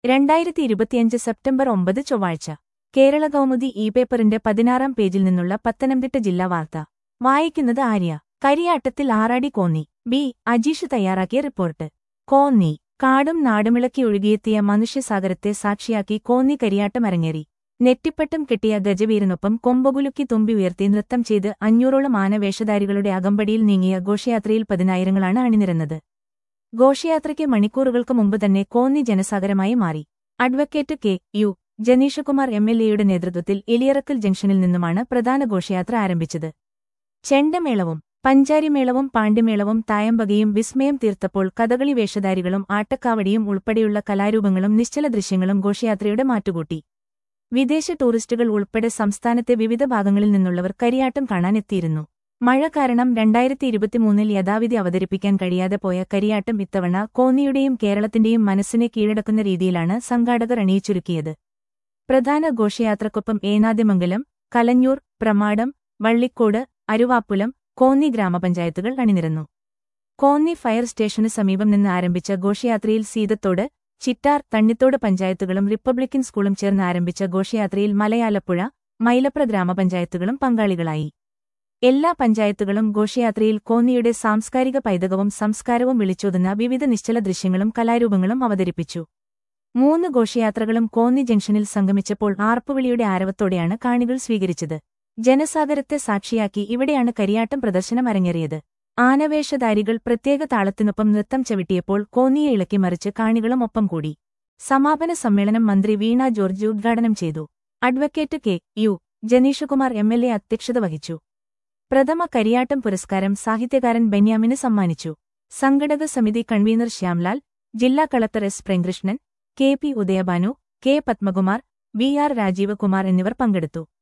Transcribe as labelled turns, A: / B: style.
A: രണ്ടായിരത്തി ഇരുപത്തിയഞ്ച് സെപ്റ്റംബർ ഒമ്പത് ചൊവ്വാഴ്ച കേരള കൗമുദി ഇ പേപ്പറിന്റെ പതിനാറാം പേജിൽ നിന്നുള്ള പത്തനംതിട്ട ജില്ലാ വാർത്ത വായിക്കുന്നത് ആര്യ കരിയാട്ടത്തിൽ ആറാടി കോന്നി ബി അജീഷ് തയ്യാറാക്കിയ റിപ്പോർട്ട് കോന്നി കാടും നാടുമിളക്കി ഒഴുകിയെത്തിയ മനുഷ്യസാഗരത്തെ സാക്ഷിയാക്കി കോന്നി കരിയാട്ടം അരങ്ങേറി നെറ്റിപ്പട്ടം കെട്ടിയ ഗജവീരനൊപ്പം കൊമ്പകുലുക്കി തുമ്പി ഉയർത്തി നൃത്തം ചെയ്ത് അഞ്ഞൂറോളം ആനവേഷധാരികളുടെ അകമ്പടിയിൽ നീങ്ങിയ ഘോഷയാത്രയിൽ പതിനായിരങ്ങളാണ് അണിനിരന്നത് ഘോഷയാത്രയ്ക്ക് മണിക്കൂറുകൾക്ക് മുമ്പ് തന്നെ കോന്നി ജനസാഗരമായി മാറി advocate K U Janeeshkumar M L എയുടെ നേതൃത്വത്തിൽ എലിയറക്കൽ ജംഗ്ഷനിൽ നിന്നുമാണ് പ്രധാന ഘോഷയാത്ര ആരംഭിച്ചത് ചെണ്ടമേളവും പഞ്ചാരിമേളവും പാണ്ഡ്യമേളവും തായമ്പകയും വിസ്മയം തീർത്തപ്പോൾ കഥകളി വേഷധാരികളും ആട്ടക്കാവടിയും ഉൾപ്പെടെയുള്ള കലാരൂപങ്ങളും നിശ്ചല ദൃശ്യങ്ങളും ഘോഷയാത്രയുടെ മാറ്റുകൂട്ടി വിദേശ ടൂറിസ്റ്റുകൾ ഉൾപ്പെടെ സംസ്ഥാനത്തെ വിവിധ ഭാഗങ്ങളിൽ നിന്നുള്ളവർ കരിയാട്ടം കാണാനെത്തിയിരുന്നു മഴ കാരണം രണ്ടായിരത്തി ഇരുപത്തിമൂന്നിൽ യഥാവിധി അവതരിപ്പിക്കാൻ കഴിയാതെ പോയ കരിയാട്ടം ഇത്തവണ കോന്നിയുടെയും കേരളത്തിന്റെയും മനസ്സിനെ കീഴടക്കുന്ന രീതിയിലാണ് സംഘാടകർ അണിയിച്ചൊരുക്കിയത് പ്രധാന ഘോഷയാത്രക്കൊപ്പം ഏനാദ്യമംഗലം കലഞ്ഞൂർ പ്രമാടം വള്ളിക്കോട് അരുവാപ്പുലം കോന്നി ഗ്രാമപഞ്ചായത്തുകൾ അണിനിരന്നു കോന്നി ഫയർ സ്റ്റേഷന് സമീപം നിന്ന് ആരംഭിച്ച ഘോഷയാത്രയിൽ സീതത്തോട് ചിറ്റാർ തണ്ണിത്തോട് പഞ്ചായത്തുകളും റിപ്പബ്ലിക്കൻ സ്കൂളും ചേർന്ന് ആരംഭിച്ച ഘോഷയാത്രയിൽ മലയാലപ്പുഴ മൈലപ്ര ഗ്രാമപഞ്ചായത്തുകളും പങ്കാളികളായി എല്ലാ പഞ്ചായത്തുകളും ഘോഷയാത്രയിൽ കോന്നിയുടെ സാംസ്കാരിക പൈതകവും സംസ്കാരവും വിളിച്ചോതുന്ന വിവിധ നിശ്ചല ദൃശ്യങ്ങളും കലാരൂപങ്ങളും അവതരിപ്പിച്ചു മൂന്ന് ഘോഷയാത്രകളും കോന്നി ജംഗ്ഷനിൽ സംഗമിച്ചപ്പോൾ ആർപ്പുവിളിയുടെ ആരവത്തോടെയാണ് കാണികൾ സ്വീകരിച്ചത് ജനസാഗരത്തെ സാക്ഷിയാക്കി ഇവിടെയാണ് കരിയാട്ടം പ്രദർശനം അരങ്ങേറിയത് ആനവേഷധാരികൾ പ്രത്യേക താളത്തിനൊപ്പം നൃത്തം ചവിട്ടിയപ്പോൾ കോന്നിയെ ഇളക്കിമറിച്ച് കാണികളും ഒപ്പം കൂടി സമാപന സമ്മേളനം മന്ത്രി വീണ ജോർജ് ഉദ്ഘാടനം ചെയ്തു advocate K U Janeeshkumar M L A അധ്യക്ഷത വഹിച്ചു പ്രഥമ കരിയാട്ടം പുരസ്കാരം സാഹിത്യകാരൻ ബെന്യാമിന് സമ്മാനിച്ചു സംഘടക സമിതി കൺവീനർ ശ്യാംലാൽ ജില്ലാ collector S Premkrishnan K P Udayabhanu K Padmakumar V R Rajeev Kumar എന്നിവർ പങ്കെടുത്തു